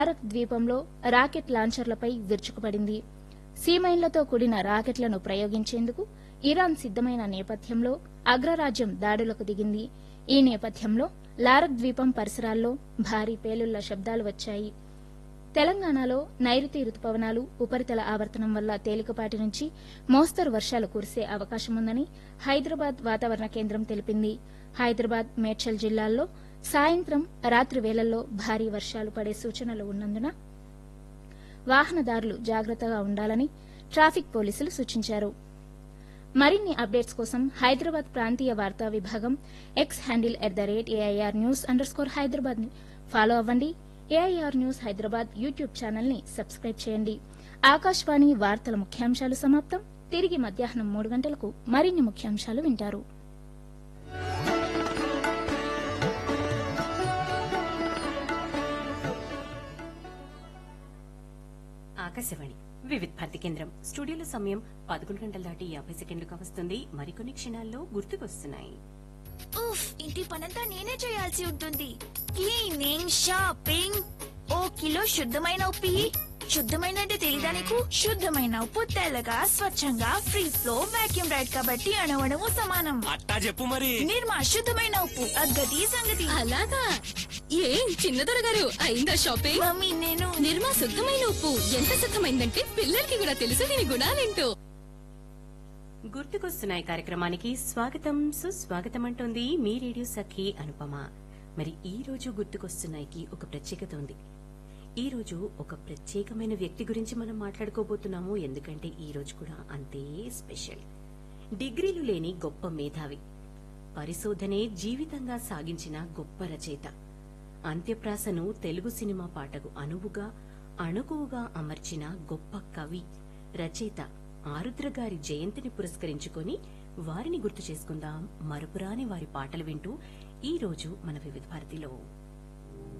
భారత్ ద్వీపంలో రాకెట్ లాంచర్లపై విరుచుకుపడింది సీమైన్లతో కూడిన రాకెట్లను ప్రయోగించేందుకు ఇరాన్ సిద్దమైన నేపథ్యంలో అగ్రరాజ్యం దాడులకు దిగింది ఈ నేపథ్యంలో లారక్ ద్వీపం పరిసరాల్లో భారీ పేలుళ్ల శబ్దాలు వచ్చాయి తెలంగాణలో నైరుతి రుతుపవనాలు ఉపరితల ఆవర్తనం వల్ల తేలికపాటి నుంచి మోస్తరు వర్షాలు కురిసే అవకాశముందని హైదరాబాద్ వాతావరణ కేంద్రం తెలిపింది హైదరాబాద్ మేడ్చల్ జిల్లాల్లో సాయంత్రం రాత్రి వేళల్లో భారీ వర్షాలు పడే సూచనలు ఉన్నందున వాహనదారులు జాగ్రత్తగా ఉండాలని ట్రాఫిక్ పోలీసులు సూచించారు మరిన్ని అప్డేట్స్ కోసం హైదరాబాద్ ప్రాంతీయ వార్తా విభాగం X handle at the rate AIR news underscore స్కోర్ హైదరాబాద్ ని ఫాలో అవ్వండి AIR news Hyderabad YouTube channel ని సబ్స్క్రైబ్ చేయండి ఆకాశవాణి వార్తల ముఖ్యాంశాలు సమాప్తం తిరిగి మధ్యాహ్నం మూడు గంటలకు మరిన్ని ముఖ్యాంశాలు వింటారు ఆకాశవాణి వివిధ భారతి కేంద్రం స్టూడియోలో సమయం పదకొండు గంటల దాటి యాభై సెకండ్లుగా వస్తుంది మరికొన్ని క్షణాల్లో గుర్తుకొస్తున్నాయి ఉఫ్ ఇంటి పనంతా నేనే చేయాల్సి ఉంటుంది క్లీనింగ్ షాపింగ్ ఓ కిలో శుద్ధమైన ఉప్పి శుద్ధమైన అంటే తెలీదా నీకు శుద్ధమైన ఉప్పు తెల్లగా స్వచ్ఛంగా ఫ్రీ ఫ్లో వాక్యూమ్ రైడ్ కాబట్టి అణవణము సమానం అట్టా చెప్పు మరి నిర్మా శుద్ధమైన ఉప్పు అగ్గది సంగతి అలాగా ఏం చిన్నదొర గారు అయిందా షాపింగ్ మమ్మీ నేను నిర్మా శుద్ధమైన ఉప్పు ఎంత శుద్ధమైందంటే పిల్లలకి కూడా తెలుసు దీని గుణాలేంటో గుర్తుకొస్తున్నాయి కార్యక్రమానికి స్వాగతం సుస్వాగతం అంటోంది మీ రేడియో సఖి అనుపమ మరి ఈ రోజు గుర్తుకొస్తున్నాయికి ఒక ప్రత్యేకత ఉంది ఈ రోజు ఒక ప్రత్యేకమైన వ్యక్తి గురించి మనం మాట్లాడుకోబోతున్నాము ఎందుకంటే ఈ రోజు కూడా అంతే స్పెషల్ డిగ్రీలు లేని గొప్ప మేధావి పరిశోధనే జీవితంగా సాగించిన గొప్ప రచయిత అంత్యప్రాసను తెలుగు సినిమా పాటకు అనువుగా అణుకువుగా అమర్చిన గొప్ప కవి రచయిత ఆరుద్ర గారి జయంతిని పురస్కరించుకొని వారిని గుర్తు చేసుకుందాం మరపురాని వారి పాటలు వింటూ ఈ రోజు మన వివిధ భారతిలో